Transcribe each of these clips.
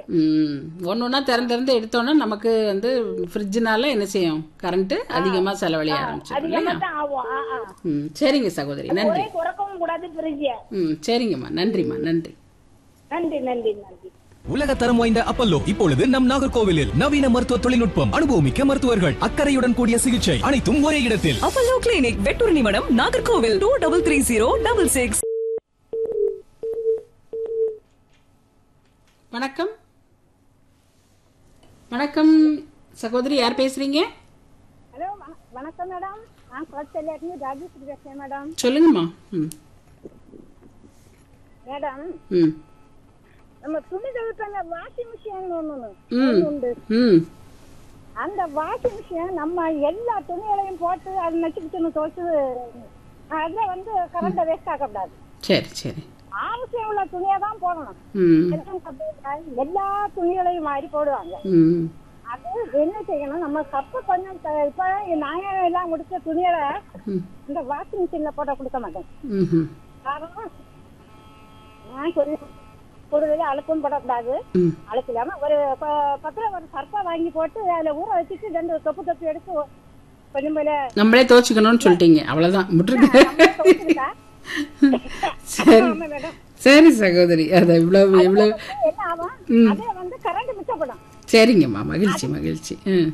ம் ஒன்று ஒன்றா திறந்து திறந்து எடுத்தோன்னா நமக்கு வந்து ஃப்ரிட்ஜுனால என்ன செய்யும் கரண்ட்டு அதிகமாக செலவழிய ஆரம்பிச்சிடும் அதிகமா இல்லையா தான் ஆகும் ஆ, ஆ. ம் சரிங்க சகோதரி நன்றி ஒரே குறைக்கவும் கூடாது ஃப்ரிட்ஜ ம் சரிங்கம்மா நன்றிம்மா நன்றி நன்றி நன்றி நன்றி உலக தரம் வாய்ந்த அப்பல்லோ இப்பொழுது நம் நாகர்கோவிலில் நவீன மருத்துவ தொழில்நுட்பம் அனுபவமிக்க மருத்துவர்கள் அக்கறையுடன் கூடிய சிகிச்சை அனைத்தும் ஒரே இடத்தில் அப்பல்லோ கிளினிக் வெட்டூர் நிமிடம் Nagercoil two double three zero double six வணக்கம் வணக்கம் சகோதரி யார் பேசுறீங்க ஹலோ வணக்கம் மேடம் நான் கோச்சல்லேருந்து ராஜேஸ்வரி பேசுறேன் மேடம் சொல்லுங்கம்மா ம் மேடம் ம் நம்ம துணி துவைப்பாங்க வாஷிங் மிஷின் ஒண்ணு ம் உண்டு ம் அந்த வாஷிங் மிஷின் நம்ம எல்லா துணிகளையும் போட்டு அது நச்சுக்கு துணி துவைச்சு அதுல வந்து கரண்ட வேஸ்ட் ஆகக்கூடாது சரி சரி அவசியம் உள்ள துணியை தான் போடணும் ம் எல்லாம் அப்படியே எல்லா துணிகளையும் மாறி போடுவாங்க ம் அது என்ன செய்யணும் நம்ம கப்ப கொஞ்சம் த- இப்ப நாயம் எல்லாம் முடிச்ச துணிகளை ம் இந்த வாஷிங் மிஷின்ல போட கொடுக்க மாட்டேன் ம்ஹும். காரணம் நான் கொஞ்சம் கூடுதலாக அழுக்கும் போடக்கூடாது ம் அழுக்கலாம ஒரு ப- பத்துல ஒரு சர்ப்பா வாங்கி போட்டு அதுல ஊற வச்சுட்டு ரெண்டு தொப்பு தொப்பு எடுத்து கொஞ்சம் போல நம்மளே துவச்சிக்கணும்னு சொல்லிட்டீங்க அவ்வளோதான் முட்டுருக்கு துவைச்சிருக்கா. சரி ஆமா மேடம் சரி சகோதரி அதை இவ்வளோ இவ்வளோ என்ன ஆகும் அதே வந்து கரண்ட் மிச்சப்படும் சரிங்கம்மா மகிழ்ச்சி மகிழ்ச்சி ம்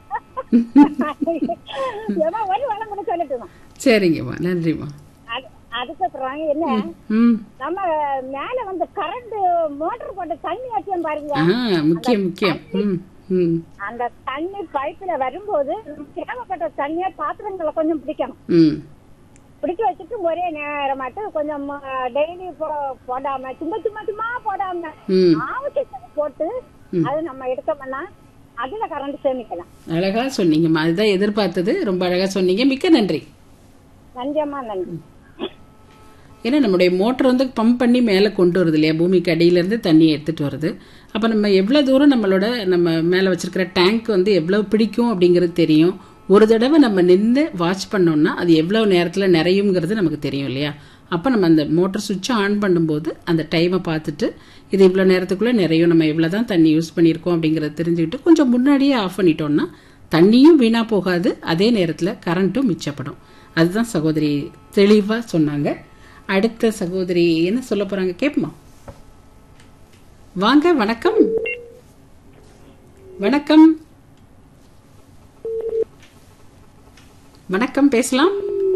ஏதோ ஒரு வளம் கூட சொல்லட்டுமா சரிங்கம்மா நன்றிம்மா அது- அதுக்கப்புறம் என்ன ம் நம்ம மேல வந்து கரண்ட் மோட்டர் போட்டு தண்ணி வச்சோம் பாருங்க ஆ முக்கியம் முக்கியம் ம் ம் அந்த தண்ணி பைப்ல வரும்போது தேவைப்பட்ட தண்ணியை பாத்திரங்களை கொஞ்சம் பிடிக்கணும் ம் பிடிக்க வச்சுட்டு ஒரே நேரமாட்டு கொஞ்சம் டெய்லி போடாம சும்மா சும்மா சும்மா போடாம ம் ஆவசியத்தை போட்டு அது நம்ம எடுத்தோம்னா அதுல கரண்ட் சேமிக்கலாம் அழகா சொன்னீங்கம்மா அதுதான் எதிர்பார்த்தது ரொம்ப அழகா சொன்னீங்க மிக்க நன்றி நன்றியம்மா நன்றி ஏன்னா நம்முடைய மோட்டர் வந்து பம்ப் பண்ணி மேலே கொண்டு வருது இல்லையா பூமிக்கு அடியிலேருந்து தண்ணியை எடுத்துகிட்டு வருது அப்போ நம்ம எவ்வளோ தூரம் நம்மளோட நம்ம மேலே வச்சிருக்கிற டேங்க் வந்து எவ்வளோ பிடிக்கும் அப்படிங்கிறது தெரியும் ஒரு தடவை நம்ம நின்று வாட்ச் பண்ணோம்னா அது எவ்வளோ நேரத்தில் நிறையுங்கிறது நமக்கு தெரியும் இல்லையா அப்போ நம்ம அந்த மோட்டர் சுவிட்சை ஆன் பண்ணும்போது அந்த டைமை பார்த்துட்டு இது இவ்வளோ நேரத்துக்குள்ளே நிறையும் நம்ம எவ்வளோ தான் தண்ணி யூஸ் பண்ணியிருக்கோம் அப்படிங்கிறத தெரிஞ்சுக்கிட்டு கொஞ்சம் முன்னாடியே ஆஃப் பண்ணிட்டோம்னா தண்ணியும் வீணாக போகாது அதே நேரத்தில் கரண்ட்டும் மிச்சப்படும் அதுதான் சகோதரி தெளிவாக சொன்னாங்க அடுத்த சகோதரி என்ன சொல்ல போறாங்க கேட்போமா வாங்க வணக்கம் வணக்கம் வணக்கம் பேசலாம்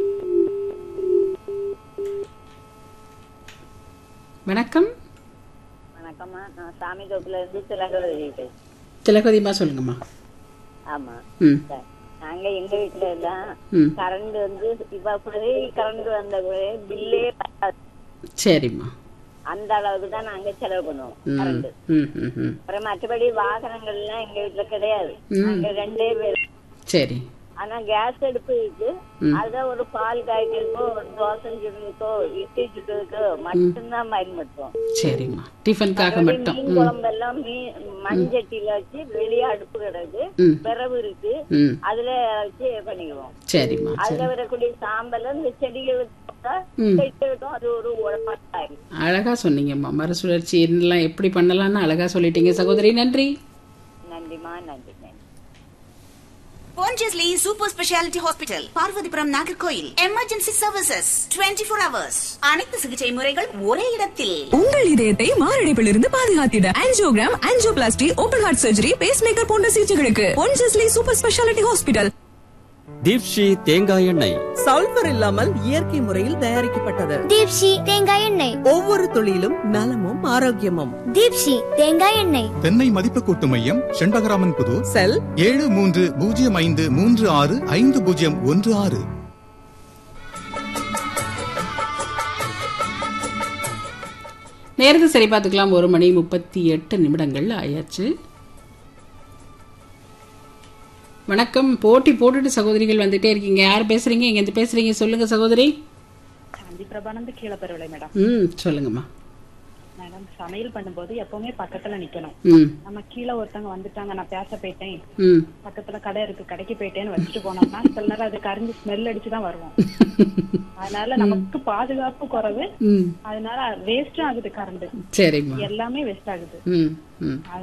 வணக்கம் வணக்கம்மா நான் சாமி தோப்புல இருந்து திலகவதி திலகதிமா சொல்லுங்கம்மா ஆமா ம் சரி. நாங்க எங்க வீட்டுல எல்லாம் ம் கரண்ட் வந்து இப்ப புதிய கரண்ட் வந்த கூட பில்லே பத்தாது. சரிம்மா அந்த அளவுக்கு தான் நாங்க செலவு பண்ணுவோம் ம் கரண்ட் ம் ம் ம் அப்புறம் மற்றபடி வாகனங்கள் எல்லாம் எங்க வீட்டுல கிடையாது நாங்க ரெண்டே பேர் சரி ஆனா கேஸ் அடுப்பு இருக்கு அத ஒரு பால் காய்க்கிறதுக்கோ ஒரு தோசை சுடுறதுக்கோ இட்லி சுடுறதுக்கோ மட்டும்தான் பயன்படுத்துவோம் சரிம்மா டிஃபனுக்காக மற்றபடி மட்டும் மீன் குழம்பு எல்லாம் மீன் மண்சட்டியில வச்சு வெளியே அடுப்பு கிடக்கு ம் விறகு இருக்கு ம் அதுல வச்சு பண்ணிக்குவோம் சரிம்மா சரி அதுல வரக்கூடிய சாம்பல் இந்த செடிகளுக்கு போட்டா ம். செடிகளுக்கும் அது ஒரு உரமாயிரும் அழகா சொன்னீங்கம்மா மறுசுழற்சி என்னெல்லாம் எப்படி பண்ணலாம்னு அழகா சொல்லிட்டீங்க சகோதரி நன்றி நன்றிமா நன்றி நன்றி Pondicherry super speciality hospital Parvathipuram Nagercoil emergency services 24 four hours அனைத்து சிகிச்சை முறைகள் ஒரே இடத்தில் உங்கள் இதயத்தை மாரடைப்பில் இருந்து பாதுகாத்திட angiogram angioplasty open heart surgery pacemaker போன்ற சிகிச்சைகளுக்கு பொன்ஜஸ்லி சூப்பர் ஸ்பெஷாலிட்டி ஹாஸ்பிட்டல் தீப்ஷி தேங்காய் எண்ணெய் சல்பர் இல்லாமல் இயற்கை முறையில் தயாரிக்கப்பட்டது தீப்ஷி தேங்காய் எண்ணெய் ஒவ்வொரு துளியிலும் நலமும் ஆரோக்கியமும் தீப்ஷி தேங்காய் எண்ணெய் தென்னை மதிப்பு கூட்டு மையம் செண்பகராமன் புதூர் செல் ஏழு மூன்று பூஜ்ஜியம் ஐந்து மூன்று ஆறு ஐந்து பூஜ்ஜியம் ஒன்று ஆறு நேரத்தை சரி பார்த்துக்கலாம் ஒரு மணி முப்பத்தி எட்டு நிமிடங்கள் ஆயாச்சு வணக்கம் போட்டி போட்டுட்டு சகோதரிகள் வந்துட்டே இருக்கீங்க யார் பேசுறீங்க இங்க இருந்து பேசுறீங்க சொல்லுங்க சகோதரி காந்தி பிரபானந்த கீழே பரவலை மேடம் ம் சொல்லுங்கம்மா மேடம் சமையல் பண்ணும்போது எப்பவுமே பக்கத்துல நிக்கணும் ம் நம்ம கீழே ஒருத்தவங்க வந்துட்டாங்க நான் பேச போயிட்டேன் ம் பக்கத்துல கடை இருக்கு கடைக்கு போயிட்டேன்னு வச்சுட்டு போனோம்னா சில நேரம் அது கரிஞ்சு ஸ்மெல் அடிச்சு தான் வருவோம் அதனால நமக்கு பாதுகாப்பு குறைவு ம் அதனால வேஸ்டும் ஆகுது கரண்ட் சரிம்மா எல்லாமே வேஸ்ட் ஆகுது ம் ம்